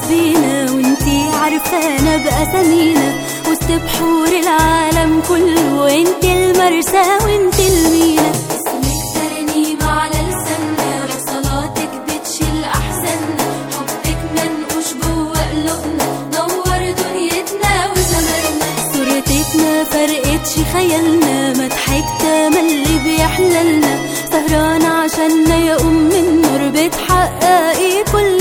بينا وانتي عارفانا بأسامينا وسط بحور العالم كله انتي المرسى وانتي المينا اسمك ترنيمة على لساننا وصلاتك بتشيل أحزاننا حبك منقوش جوا قلوبنا نور دنيتنا وزماننا صورتك ما فرقتش خيالنا مضحك تملي بيحللنا سهرانة عشاننا يا أم النور بتحققي كل